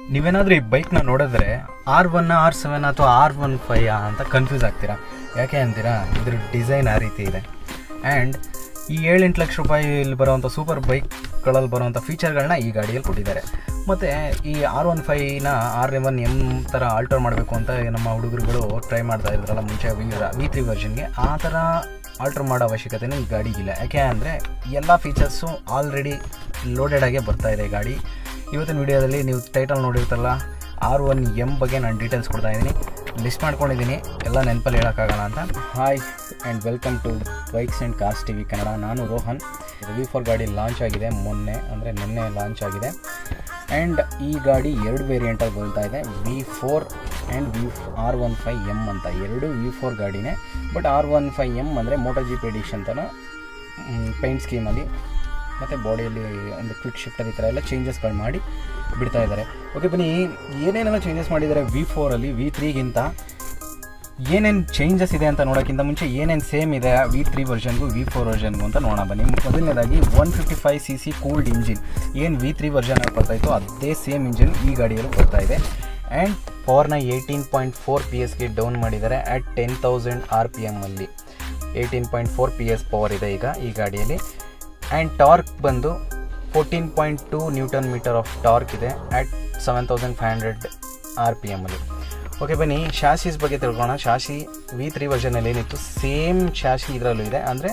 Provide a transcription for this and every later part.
ನೀವೇನಾದರೂ ಈ ಬೈಕ್ನ ನೋಡಿದ್ರೆ ಆರ್ ಒನ್ ಆರ್ ಸೆವೆನ್ ಅಥವಾ ಆರ್ ಒನ್ ಫೈ ಅಂತ ಕನ್ಫ್ಯೂಸ್ ಆಗ್ತೀರಾ ಯಾಕೆ ಅಂತೀರಾ ಇದ್ರ ಡಿಸೈನ್ ಆ ರೀತಿ ಇದೆ ಆ್ಯಂಡ್ ಈ ಏಳೆಂಟು ಲಕ್ಷ ರೂಪಾಯಿಲಿ ಬರೋವಂಥ ಸೂಪರ್ ಬೈಕ್ಗಳಲ್ಲಿ ಬರೋವಂಥ ಫೀಚರ್ಗಳನ್ನ ಈ ಗಾಡಿಯಲ್ಲಿ ಕೊಟ್ಟಿದ್ದಾರೆ ಮತ್ತು ಈ ಆರ್ ಒನ್ ಫೈನ ಆರ್ ಒನ್ ಎಮ್ ಥರ ಆಲ್ಟರ್ ಮಾಡಬೇಕು ಅಂತ ನಮ್ಮ ಹುಡುಗರುಗಳು ಟ್ರೈ ಮಾಡ್ತಾ ಇದ್ರಲ್ಲ ಮುಂಚೆ ವಿ ವಿ ತ್ರೀ ವರ್ಷನ್ಗೆ ಆ ಥರ ಆಲ್ಟರ್ ಮಾಡೋ ಅವಶ್ಯಕತೆನೂ ಈ ಗಾಡಿಗಿಲ್ಲ ಯಾಕೆ ಅಂದರೆ ಎಲ್ಲ ಫೀಚರ್ಸು ಆಲ್ರೆಡಿ ಲೋಡೆಡ್ ಆಗೇ ಬರ್ತಾ ಇದೆ ಗಾಡಿ ಇವತ್ತಿನ ವಿಡಿಯೋದಲ್ಲಿ ನೀವು ಟೈಟಲ್ ನೋಡಿರ್ತಾರಲ್ಲ ಆರ್ ಒನ್ ಎಮ್ ಬಗ್ಗೆ ನಾನು ಡೀಟೇಲ್ಸ್ ಕೊಡ್ತಾ ಇದ್ದೀನಿ ಲಿಸ್ಟ್ ಮಾಡ್ಕೊಂಡಿದ್ದೀನಿ ಎಲ್ಲ ನೆನಪಲ್ಲಿ ಹೇಳೋಕ್ಕಾಗಲ್ಲ ಅಂತ hi and welcome to bikes and cars T V Kannada ನಾನು ರೋಹನ್ ವಿ ಫೋರ್ ಗಾಡಿ ಲಾಂಚ್ ಆಗಿದೆ ಮೊನ್ನೆ ಅಂದರೆ ನಿನ್ನೆ ಲಾಂಚ್ ಆಗಿದೆ ಆ್ಯಂಡ್ ಈ ಗಾಡಿ ಎರಡು ವೇರಿಯಂಟಲ್ಲಿ ಬರ್ತಾ ಇದೆ V four and V R one five M ಅಂತ ಎರಡು ವಿ ಫೋರ್ ಗಾಡಿನೇ but R one five M ಅಂದರೆ ಮೋಟೋ ಜಿ ಪಿ ಎಡಿಷನ್ ಥರ ಪೇಂಟ್ ಸ್ಕೀಮಲ್ಲಿ ಮತ್ತು ಬಾಡಿಯಲ್ಲಿ ಒಂದು ಕ್ವಿಕ್ ಶಿಫ್ಟರ್ ಈ ಥರ ಎಲ್ಲ ಚೇಂಜಸ್ಗಳು ಮಾಡಿ ಬಿಡ್ತಾ ಇದ್ದಾರೆ ಓಕೆ ಬನ್ನಿ ಏನೇನೆಲ್ಲ ಚೇಂಜಸ್ ಮಾಡಿದ್ದಾರೆ ವಿ ಫೋರಲ್ಲಿ ವಿ ತ್ರೀಗಿಂತ ಏನೇನು ಚೇಂಜಸ್ ಇದೆ ಅಂತ ನೋಡೋಕ್ಕಿಂತ ಮುಂಚೆ ಏನೇನು ಸೇಮ್ ಇದೆ ವಿ ತ್ರೀ ವರ್ಷನ್ಗೂ ವಿ ಫೋರ್ ವರ್ಷನ್ಗೂ ಅಂತ ನೋಡೋಣ ಬನ್ನಿ ಮೊದಲನೇದಾಗಿ one fifty five C C cooled engine ಏನು ವಿ ತ್ರೀ ವರ್ಷನಲ್ಲಿ ಬರ್ತಾ ಇತ್ತು ಅದೇ ಸೇಮ್ ಇಂಜಿನ್ ಈ ಗಾಡಿಯಲ್ಲೂ ಬರ್ತಾ ಇದೆ ಆ್ಯಂಡ್ ಪವರ್ನ ಏಯ್ಟೀನ್ ಪಾಯಿಂಟ್ ಫೋರ್ ಪಿ ಎಸ್ಗೆ ಡೌನ್ ಮಾಡಿದ್ದಾರೆ at ten thousand R P ಎಮ್ಮಲ್ಲಿ eighteen point four P S power ಇದೆ ಈಗ ಈ ಗಾಡಿಯಲ್ಲಿ ಆ್ಯಂಡ್ ಟಾರ್ಕ್ ಬಂದು fourteen point two newton metre of torque ಇದೆ at seven thousand five hundred R P ಎಮ್ಮಲ್ಲಿ ಓಕೆ ಬನ್ನಿ ಶಾಸೀಸ್ ಬಗ್ಗೆ ತಿಳ್ಕೊಳ್ಳೋಣ ಶಾಸಿ ವಿ ತ್ರೀ ವರ್ಷನಲ್ಲಿ ಏನಿತ್ತು ಸೇಮ್ ಶಾಸಿ ಇದರಲ್ಲೂ ಇದೆ ಅಂದರೆ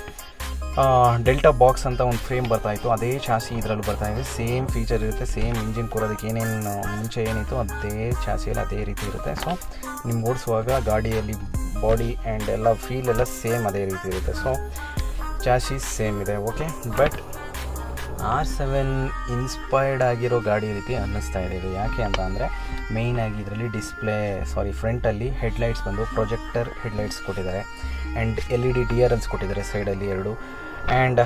ಡೆಲ್ಟಾ ಬಾಕ್ಸ್ ಅಂತ ಒಂದು ಫ್ರೇಮ್ ಬರ್ತಾ ಇತ್ತು ಅದೇ ಚಾಸಿ ಇದರಲ್ಲೂ ಬರ್ತಾ ಇದೆ ಸೇಮ್ ಫೀಚರ್ ಇರುತ್ತೆ ಸೇಮ್ ಇಂಜಿನ್ ಕೂರೋದಕ್ಕೆ ಏನೇನು ಮುಂಚೆ ಏನಿತ್ತು ಅದೇ ಚಾಸಿಯಲ್ಲಿ ಅದೇ ರೀತಿ ಇರುತ್ತೆ ಸೊ ನಿಮ್ಗೆ ಓಡಿಸುವಾಗ ಗಾಡಿಯಲ್ಲಿ ಬಾಡಿ ಆ್ಯಂಡ್ ಎಲ್ಲ ಫೀಲ್ ಎಲ್ಲ ಸೇಮ್ ಅದೇ ರೀತಿ ಇರುತ್ತೆ ಸೊ ಚಾಸಿಸ್ ಸೇಮ್ ಇದೆ okay but R seven inspired ಆಗಿರೋ ಗಾಡಿ ರೀತಿ ಅನ್ನಿಸ್ತಾ ಇದೆ ಇದು ಯಾಕೆ ಅಂತ ಅಂದರೆ ಮೇಯ್ನಾಗಿ ಇದರಲ್ಲಿ ಡಿಸ್ಪ್ಲೇ ಸಾರಿ ಫ್ರಂಟಲ್ಲಿ ಹೆಡ್ಲೈಟ್ಸ್ ಬಂದು ಪ್ರೊಜೆಕ್ಟರ್ ಹೆಡ್ಲೈಟ್ಸ್ ಕೊಟ್ಟಿದ್ದಾರೆ and L E D D R Ls ಕೊಟ್ಟಿದ್ದಾರೆ ಸೈಡಲ್ಲಿ ಎರಡು ಆ್ಯಂಡ್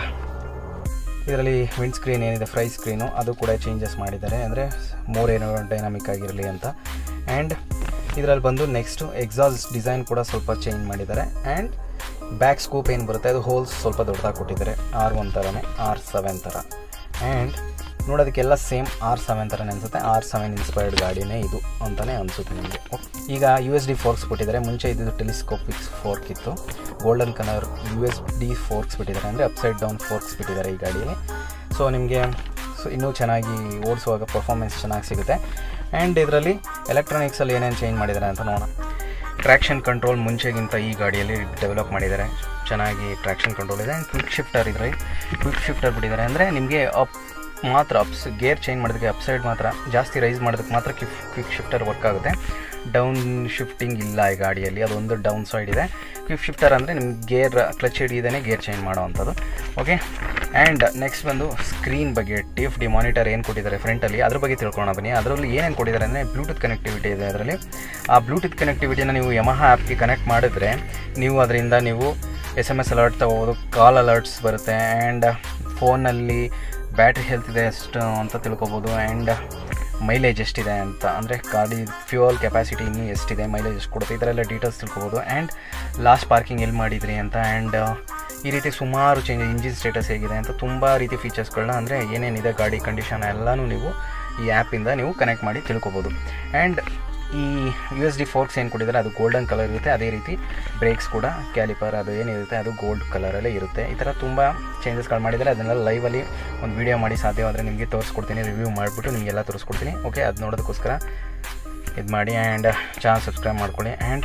ಇದರಲ್ಲಿ ವಿಂಡ್ ಸ್ಕ್ರೀನ್ ಏನಿದೆ ಫ್ರೈ ಸ್ಕ್ರೀನು ಅದು ಕೂಡ ಚೇಂಜಸ್ ಮಾಡಿದ್ದಾರೆ ಅಂದರೆ ಮೋರ್ ಏನೋ ಡೈನಾಮಿಕ್ ಆಗಿರಲಿ ಅಂತ ಆ್ಯಂಡ್ ಇದರಲ್ಲಿ ಬಂದು ನೆಕ್ಸ್ಟು ಎಕ್ಸಾಸ್ ಡಿಸೈನ್ ಕೂಡ ಸ್ವಲ್ಪ ಚೇಂಜ್ ಮಾಡಿದ್ದಾರೆ ಆ್ಯಂಡ್ ಬ್ಯಾಕ್ ಸ್ಕೂಪ್ ಏನು ಬರುತ್ತೆ ಅದು ಹೋಲ್ಸ್ ಸ್ವಲ್ಪ ದೊಡ್ಡದಾಗಿ ಕೊಟ್ಟಿದ್ದಾರೆ ಆರ್ ಒನ್ ಥರನೇ ಆರ್ ಸೆವೆನ್ ಥರ ಆ್ಯಂಡ್ ನೋಡೋದಕ್ಕೆಲ್ಲ ಸೇಮ್ ಆರ್ ಸೆವೆನ್ ಥರನೇ ಅನಿಸುತ್ತೆ ಆರ್ ಸೆವೆನ್ ಇನ್ಸ್ಪೈರ್ಡ್ ಗಾಡಿನೇ ಇದು ಅಂತಲೇ ಅನಿಸುತ್ತೆ ನಿಮಗೆ ಈಗ ಯು ಎಸ್ ಡಿ ಫೋರ್ಕ್ಸ್ ಬಿಟ್ಟಿದ್ದಾರೆ ಮುಂಚೆ ಇದ್ದಿದ್ದು ಟೆಲಿಸ್ಕೋಪಿಕ್ಸ್ ಫೋರ್ಕ್ ಇತ್ತು golden colour U S D forks ಬಿಟ್ಟಿದ್ದಾರೆ ಅಂದರೆ ಅಪ್ಸೈಡ್ ಡೌನ್ ಫೋರ್ಕ್ಸ್ ಬಿಟ್ಟಿದ್ದಾರೆ ಈ ಗಾಡಿಯಲ್ಲಿ ಸೊ ನಿಮಗೆ ಸೊ ಇನ್ನೂ ಚೆನ್ನಾಗಿ ಓಡಿಸುವಾಗ ಪರ್ಫಾರ್ಮೆನ್ಸ್ ಚೆನ್ನಾಗಿ ಸಿಗುತ್ತೆ ಆ್ಯಂಡ್ ಇದರಲ್ಲಿ ಎಲೆಕ್ಟ್ರಾನಿಕ್ಸಲ್ಲಿ ಏನೇನು ಚೇಂಜ್ ಮಾಡಿದ್ದಾರೆ ಅಂತ ನೋಡೋಣ ಟ್ರ್ಯಾಕ್ಷನ್ ಕಂಟ್ರೋಲ್ ಮುಂಚೆಗಿಂತ ಈ ಗಾಡಿಯಲ್ಲಿ ಡೆವಲಪ್ ಮಾಡಿದ್ದಾರೆ ಚೆನ್ನಾಗಿ ಟ್ರ್ಯಾಕ್ಷನ್ ಕಂಟ್ರೋಲ್ ಇದೆ ಆ್ಯಂಡ್ ಕ್ವಿಕ್ ಶಿಫ್ಟರ್ ಇದ್ರಲ್ಲಿ ಕ್ವಿಕ್ ಶಿಫ್ಟರ್ ಬಿಟ್ಟಿದ್ದಾರೆ ಅಂದರೆ ನಿಮಗೆ ಅಪ್ ಮಾತ್ರ ಅಪ್ಸ್ ಗೇರ್ ಚೇಂಜ್ ಮಾಡೋದಕ್ಕೆ ಅಪ್ ಸೈಡ್ ಮಾತ್ರ ಜಾಸ್ತಿ ರೈಸ್ ಮಾಡೋದಕ್ಕೆ ಮಾತ್ರ ಕ್ವಿಕ್ ಕ್ವಿಕ್ ಶಿಫ್ಟರ್ ವರ್ಕ್ ಆಗುತ್ತೆ ಡೌನ್ ಶಿಫ್ಟಿಂಗ್ ಇಲ್ಲ ಈ ಗಾಡಿಯಲ್ಲಿ ಅದೊಂದು ಡೌನ್ ಸೈಡ್ ಇದೆ ಕ್ವಿಕ್ ಶಿಫ್ಟರ್ ಅಂದರೆ ನಿಮ್ಗೆ ಗೇರ್ ಕ್ಲಚ್ ಹಿಡಿದೇ ಗೇರ್ ಚೇಂಜ್ ಮಾಡೋವಂಥದ್ದು ಓಕೆ ಆ್ಯಂಡ್ ನೆಕ್ಸ್ಟ್ ಬಂದು ಸ್ಕ್ರೀನ್ ಬಗ್ಗೆ ಟಿ ಎಫ್ ಡಿ ಮಾನಿಟರ್ ಏನು ಕೊಟ್ಟಿದ್ದಾರೆ ಫ್ರಂಟಲ್ಲಿ ಅದ್ರ ಬಗ್ಗೆ ತಿಳ್ಕೊಳ್ಳೋಣ ಬನ್ನಿ ಅದರಲ್ಲಿ ಏನೇನು ಕೊಟ್ಟಿದ್ದಾರೆ ಅಂದರೆ ಬ್ಲೂಟೂತ್ ಕನೆಕ್ಟಿವಿಟಿ ಇದೆ ಅದರಲ್ಲಿ ಆ ಬ್ಲೂಟೂತ್ ಕನೆಕ್ಟಿವಿಟಿನ ನೀವು ಯಮಹ ಆ್ಯಪ್ಗೆ ಕನೆಕ್ಟ್ ಮಾಡಿದ್ರೆ ನೀವು ಅದರಿಂದ ನೀವು ಎಸ್ ಎಮ್ ಎಸ್ ಅಲರ್ಟ್ ತಗೋಬೋದು ಕಾಲ್ ಅಲರ್ಟ್ಸ್ ಬರುತ್ತೆ ಆ್ಯಂಡ್ ಫೋನಲ್ಲಿ ಬ್ಯಾಟ್ರಿ ಹೆಲ್ತ್ ಇದೆ ಎಷ್ಟು ಅಂತ ತಿಳ್ಕೊಬೋದು ಆ್ಯಂಡ್ ಮೈಲೇಜ್ ಎಷ್ಟಿದೆ ಅಂತ ಅಂದರೆ ಗಾಡಿ ಫ್ಯೂಯಲ್ ಕೆಪಾಸಿಟಿ ಇನ್ನೂ ಎಷ್ಟಿದೆ ಮೈಲೇಜ್ ಎಷ್ಟು ಕೊಡುತ್ತೆ ಈ ಥರ ಎಲ್ಲ ಡೀಟೇಲ್ಸ್ ತಿಳ್ಕೊಬೋದು ಆ್ಯಂಡ್ ಲಾಸ್ಟ್ ಪಾರ್ಕಿಂಗ್ ಎಲ್ಲಿ ಮಾಡಿದ್ರಿ ಅಂತ ಆ್ಯಂಡ್ ಈ ರೀತಿ ಸುಮಾರು ಚೇಂಜ್ ಇಂಜಿನ್ ಸ್ಟೇಟಸ್ ಹೇಗಿದೆ ಅಂತ ತುಂಬ ರೀತಿ ಫೀಚರ್ಸ್ಗಳನ್ನ ಅಂದರೆ ಏನೇನಿದೆ ಗಾಡಿ ಕಂಡೀಷನ್ ಎಲ್ಲನೂ ನೀವು ಈ ಆ್ಯಪಿಂದ ನೀವು ಕನೆಕ್ಟ್ ಮಾಡಿ ತಿಳ್ಕೊಬೋದು ಆ್ಯಂಡ್ ಈ ಯು ಎಸ್ ಡಿ ಫೋರ್ಕ್ಸ್ ಏನು ಕೊಟ್ಟಿದ್ದಾರೆ ಅದು ಗೋಲ್ಡನ್ ಕಲರ್ ಇರುತ್ತೆ ಅದೇ ರೀತಿ ಬ್ರೇಕ್ಸ್ ಕೂಡ ಕ್ಯಾಲಿಪರ್ ಅದು ಏನಿರುತ್ತೆ ಅದು ಗೋಲ್ಡ್ ಕಲರಲ್ಲೇ ಇರುತ್ತೆ ಈ ಥರ ತುಂಬ ಚೇಂಜಸ್ಗಳು ಮಾಡಿದ್ದಾರೆ ಅದನ್ನೆಲ್ಲ ಲೈವಲ್ಲಿ ಒಂದು ವೀಡಿಯೋ ಮಾಡಿ ಸಾಧ್ಯವಾದರೆ ನಿಮಗೆ ತೋರಿಸ್ಕೊಡ್ತೀನಿ ರಿವ್ಯೂ ಮಾಡಿಬಿಟ್ಟು ನಿಮಗೆಲ್ಲ ತೋರಿಸ್ಕೊಡ್ತೀನಿ ಓಕೆ ಅದು ನೋಡೋದಕ್ಕೋಸ್ಕರ ಇದು ಮಾಡಿ ಆ್ಯಂಡ್ ಚಾನಲ್ ಸಬ್ಸ್ಕ್ರೈಬ್ ಮಾಡ್ಕೊಳ್ಳಿ ಆ್ಯಂಡ್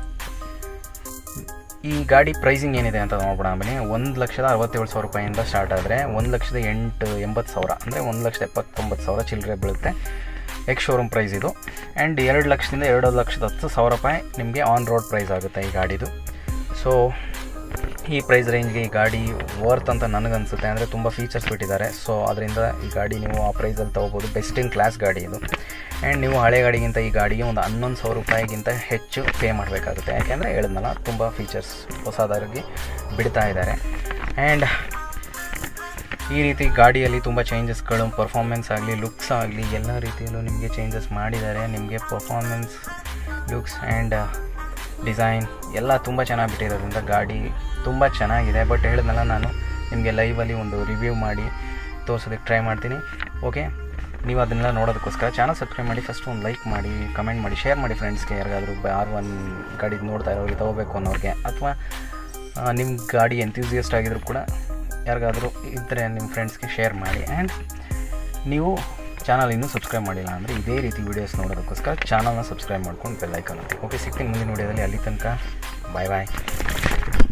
ಈ ಗಾಡಿ ಪ್ರೈಸಿಂಗ್ ಏನಿದೆ ಅಂತ ನೋಡ್ಬಿಡ ಬನ್ನಿ ಒಂದು ಲಕ್ಷದ ಅರವತ್ತೇಳು ಸಾವಿರ ರೂಪಾಯಿಂದ ಸ್ಟಾರ್ಟ್ ಆದರೆ ಒಂದು ಲಕ್ಷದ ಎಂಟು ಎಂಬತ್ತು ಸಾವಿರ ಅಂದರೆ ಒಂದು ಲಕ್ಷದ ಎಪ್ಪತ್ತೊಂಬತ್ತು ಸಾವಿರ ಚಿಲ್ಲರೆ ಬೀಳುತ್ತೆ ಎಕ್ಸ್ ಶೋರೂಮ್ ಪ್ರೈಸ್ ಇದು ಆ್ಯಂಡ್ ಎರಡು ಲಕ್ಷದಿಂದ ಎರಡು ಲಕ್ಷದ ಹತ್ತು ಸಾವಿರ ರೂಪಾಯಿ ನಿಮಗೆ ಆನ್ ರೋಡ್ ಪ್ರೈಸ್ ಆಗುತ್ತೆ ಈ ಗಾಡಿದು ಸೊ ಈ ಪ್ರೈಸ್ ರೇಂಜ್ಗೆ ಈ ಗಾಡಿ ವರ್ತ್ ಅಂತ ನನಗನ್ಸುತ್ತೆ ಅಂದರೆ ತುಂಬ ಫೀಚರ್ಸ್ ಬಿಟ್ಟಿದ್ದಾರೆ ಸೊ ಅದರಿಂದ ಈ ಗಾಡಿ ನೀವು ಆ ಪ್ರೈಸಲ್ಲಿ ತೊಗೋಬೋದು ಬೆಸ್ಟ್ ಇನ್ ಕ್ಲಾಸ್ ಗಾಡಿ ಇದು ಆ್ಯಂಡ್ ನೀವು ಹಳೆ ಗಾಡಿಗಿಂತ ಈ ಗಾಡಿಗೆ ಒಂದು ಹನ್ನೊಂದು ಸಾವಿರ ರೂಪಾಯಿಗಿಂತ ಹೆಚ್ಚು ಪೇ ಮಾಡಬೇಕಾಗುತ್ತೆ ಯಾಕೆಂದರೆ ಹೇಳಿದ್ನಲ್ಲ ತುಂಬ ಫೀಚರ್ಸ್ ಹೊಸದಾಗಿ ಬಿಡ್ತಾ ಇದ್ದಾರೆ ಆ್ಯಂಡ್ ಈ ರೀತಿ ಗಾಡಿಯಲ್ಲಿ ತುಂಬ ಚೇಂಜಸ್ಗಳು ಪರ್ಫಾರ್ಮೆನ್ಸ್ ಆಗಲಿ ಲುಕ್ಸ್ ಆಗಲಿ ಎಲ್ಲ ರೀತಿಯಲ್ಲೂ ನಿಮಗೆ ಚೇಂಜಸ್ ಮಾಡಿದ್ದಾರೆ ನಿಮಗೆ ಪರ್ಫಾರ್ಮೆನ್ಸ್ ಲುಕ್ಸ್ ಆ್ಯಂಡ್ ಡಿಸೈನ್ ಎಲ್ಲ ತುಂಬ ಚೆನ್ನಾಗಿ ಬಿಟ್ಟಿರೋದ್ರಿಂದ ಗಾಡಿ ತುಂಬ ಚೆನ್ನಾಗಿದೆ ಬಟ್ ಹೇಳಿದ್ನಲ್ಲ ನಾನು ನಿಮಗೆ ಲೈವಲ್ಲಿ ಒಂದು ರಿವ್ಯೂ ಮಾಡಿ ತೋರಿಸೋದಕ್ಕೆ ಟ್ರೈ ಮಾಡ್ತೀನಿ ಓಕೆ ನೀವು ಅದನ್ನೆಲ್ಲ ನೋಡೋದಕ್ಕೋಸ್ಕರ ಚಾನಲ್ ಸಬ್ಸ್ಕ್ರೈಬ್ ಮಾಡಿ ಫಸ್ಟ್ ಒಂದು ಲೈಕ್ ಮಾಡಿ ಕಮೆಂಟ್ ಮಾಡಿ ಶೇರ್ ಮಾಡಿ ಫ್ರೆಂಡ್ಸ್ಗೆ ಯಾರಿಗಾದ್ರೂ ಆರ್ ಒನ್ ಗಾಡಿ ನೋಡ್ತಾ ಇರೋರಿಗೆ ತೊಗೋಬೇಕು ಅನ್ನೋರಿಗೆ ಅಥವಾ ನಿಮ್ಮ ಗಾಡಿ ಎಂಥ್ಯೂಸಿಯಸ್ಟ್ ಆಗಿದ್ರು ಕೂಡ ಯಾರಿಗಾದರೂ ಇದ್ದರೆ ನಿಮ್ಮ ಫ್ರೆಂಡ್ಸ್ಗೆ ಶೇರ್ ಮಾಡಿ ಆ್ಯಂಡ್ ನೀವು ಚಾನಲ್ ಇನ್ನೂ ಸಬ್ಸ್ಕ್ರೈಬ್ ಮಾಡಿಲ್ಲ ಅಂದರೆ ಇದೇ ರೀತಿ ವೀಡಿಯೋಸ್ ನೋಡೋದಕ್ಕೋಸ್ಕರ ಚಾನಲ್ನ ಸಬ್ಸ್ಕ್ರೈಬ್ ಮಾಡ್ಕೊಂಡು ಬೆಲ್ ಐಕಾನ್ ಅಂತ ಓಕೆ ಸಿಗ್ತೀನಿ ಮುಂದಿನ ವೀಡಿಯೋದಲ್ಲಿ ಅಲ್ಲಿ ತನಕ ಬಾಯ್ ಬಾಯ್